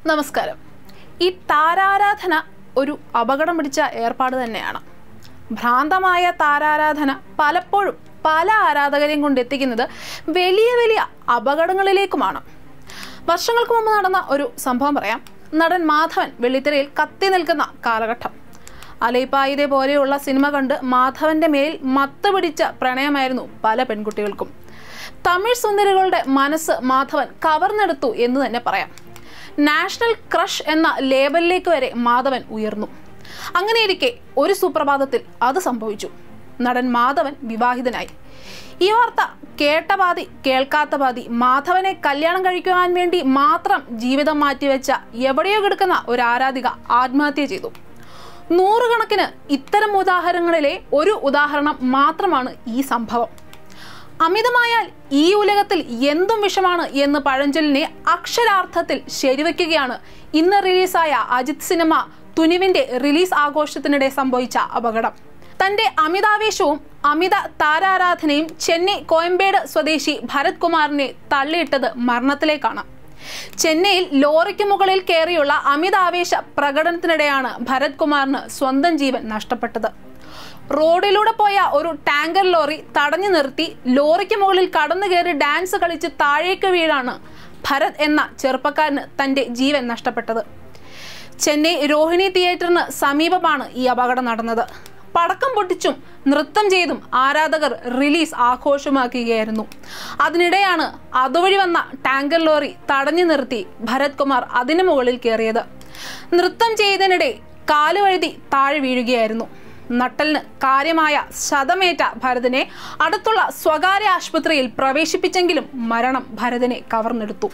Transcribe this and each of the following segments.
നമസ്കാരം ഈ താരാരാധന ഒരു അപകടം പിടിച്ച ഏർപ്പാട് തന്നെയാണ് ഭ്രാന്തമായ താരാരാധന പലപ്പോഴും പല ആരാധകരെയും കൊണ്ട് എത്തിക്കുന്നത് വലിയ വലിയ അപകടങ്ങളിലേക്കുമാണ് വർഷങ്ങൾക്ക് മുമ്പ് നടന്ന ഒരു സംഭവം പറയാം നടൻ മാധവൻ വെള്ളിത്തിരയിൽ കത്തി നിൽക്കുന്ന കാലഘട്ടം അലൈപ്പായിരെ പോലെയുള്ള സിനിമ കണ്ട് മാധവന്റെ മേൽ മത്ത് പിടിച്ച പ്രണയമായിരുന്നു പല പെൺകുട്ടികൾക്കും തമിഴ് സുന്ദരികളുടെ മനസ്സ് മാധവൻ കവർന്നെടുത്തു എന്ന് തന്നെ പറയാം നാഷണൽ ക്രഷ് എന്ന ലേബലിലേക്ക് വരെ മാധവൻ ഉയർന്നു അങ്ങനെയിരിക്കെ ഒരു സുപ്രഭാതത്തിൽ അത് സംഭവിച്ചു നടൻ മാധവൻ വിവാഹിതനായി ഈ വാർത്ത കേട്ട പാതി കേൾക്കാത്ത പാതി മാധവനെ കല്യാണം കഴിക്കുവാൻ വേണ്ടി മാത്രം ജീവിതം മാറ്റിവെച്ച എവിടെയോ കിടക്കുന്ന ഒരു ആരാധിക ആത്മഹത്യ ചെയ്തു നൂറുകണക്കിന് ഇത്തരം ഉദാഹരണങ്ങളിലെ ഒരു ഉദാഹരണം മാത്രമാണ് ഈ സംഭവം അമിതമായാൽ ഈ ഉലകത്തിൽ എന്തും വിഷമാണ് എന്ന് പഴഞ്ചൊല്ലിനെ അക്ഷരാർത്ഥത്തിൽ ശരിവെക്കുകയാണ് ഇന്ന് റിലീസായ അജിത് സിനിമ തുനിവിന്റെ റിലീസ് ആഘോഷത്തിനിടെ സംഭവിച്ച അപകടം തന്റെ അമിതാവേശവും അമിത താരാരാധനയും ചെന്നൈ കോയമ്പേട് സ്വദേശി ഭരത് കുമാറിനെ തള്ളിയിട്ടത് മരണത്തിലേക്കാണ് ചെന്നൈയിൽ ലോറിക്ക് മുകളിൽ കയറിയുള്ള അമിതാവേശ പ്രകടനത്തിനിടെയാണ് ഭരത് കുമാറിന് സ്വന്തം ജീവൻ നഷ്ടപ്പെട്ടത് റോഡിലൂടെ പോയ ഒരു ടാങ്കർ ലോറി തടഞ്ഞു നിർത്തി ലോറിക്ക് മുകളിൽ കടന്നു കയറി ഡാൻസ് കളിച്ച് താഴേക്ക് വീഴാണ് ഭരത് എന്ന ചെറുപ്പക്കാരന് തന്റെ ജീവൻ നഷ്ടപ്പെട്ടത് ചെന്നൈ രോഹിണി തിയേറ്ററിന് സമീപമാണ് ഈ അപകടം നടന്നത് പടക്കം പൊട്ടിച്ചും നൃത്തം ചെയ്തും ആരാധകർ റിലീസ് ആഘോഷമാക്കുകയായിരുന്നു അതിനിടെയാണ് അതുവഴി വന്ന ടാങ്കർ ലോറി തടഞ്ഞു നിർത്തി ഭരത് കുമാർ അതിനു മുകളിൽ കയറിയത് നൃത്തം ചെയ്തതിനിടെ കാലുവഴുതി താഴെ വീഴുകയായിരുന്നു നട്ടലിന് കാര്യമായ ശതമേറ്റ ഭരതിനെ അടുത്തുള്ള സ്വകാര്യ ആശുപത്രിയിൽ പ്രവേശിപ്പിച്ചെങ്കിലും മരണം ഭരതിനെ കവർന്നെടുത്തു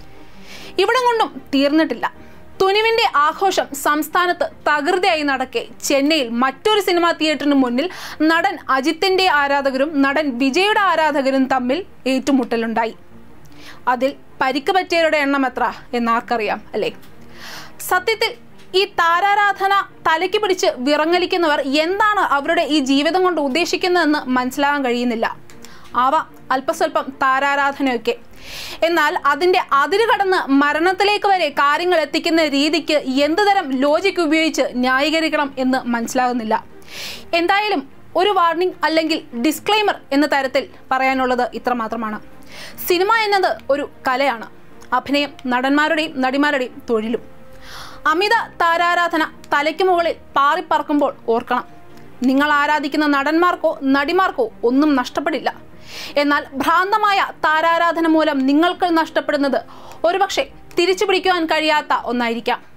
ഇവിടം കൊണ്ടും തീർന്നിട്ടില്ല തുനിവിന്റെ ആഘോഷം സംസ്ഥാനത്ത് തകൃതിയായി നടക്കെ ചെന്നൈയിൽ മറ്റൊരു സിനിമാ തിയേറ്ററിന് മുന്നിൽ നടൻ അജിത്തിന്റെ ആരാധകരും നടൻ വിജയുടെ ആരാധകരും തമ്മിൽ ഏറ്റുമുട്ടലുണ്ടായി അതിൽ പരിക്ക് പറ്റിയവരുടെ എണ്ണം എത്ര എന്നാർക്കറിയാം അല്ലേ സത്യത്തിൽ ഈ താരാരാധന തലയ്ക്ക് പിടിച്ച് വിറങ്ങലിക്കുന്നവർ എന്താണ് അവരുടെ ഈ ജീവിതം കൊണ്ട് ഉദ്ദേശിക്കുന്നതെന്ന് മനസ്സിലാകാൻ കഴിയുന്നില്ല ആവാം അല്പസ്വല്പം താരാരാധനയൊക്കെ എന്നാൽ അതിന്റെ അതിര് കടന്ന് മരണത്തിലേക്ക് വരെ കാര്യങ്ങൾ എത്തിക്കുന്ന രീതിക്ക് എന്തുതരം ലോജിക് ഉപയോഗിച്ച് ന്യായീകരിക്കണം എന്ന് മനസ്സിലാകുന്നില്ല എന്തായാലും ഒരു വാർണിംഗ് അല്ലെങ്കിൽ ഡിസ്ക്ലൈമർ എന്ന തരത്തിൽ പറയാനുള്ളത് ഇത്ര മാത്രമാണ് സിനിമ എന്നത് ഒരു കലയാണ് അഭിനയം നടന്മാരുടെയും നടിമാരുടെയും തൊഴിലും അമിത താരാരാധന തലയ്ക്ക് മുകളിൽ പാറിപ്പറക്കുമ്പോൾ ഓർക്കണം നിങ്ങൾ ആരാധിക്കുന്ന നടന്മാർക്കോ നടിമാർക്കോ ഒന്നും നഷ്ടപ്പെടില്ല എന്നാൽ ഭ്രാന്തമായ താരാരാധന മൂലം നിങ്ങൾക്ക് നഷ്ടപ്പെടുന്നത് ഒരുപക്ഷെ തിരിച്ചു പിടിക്കുവാൻ കഴിയാത്ത ഒന്നായിരിക്കാം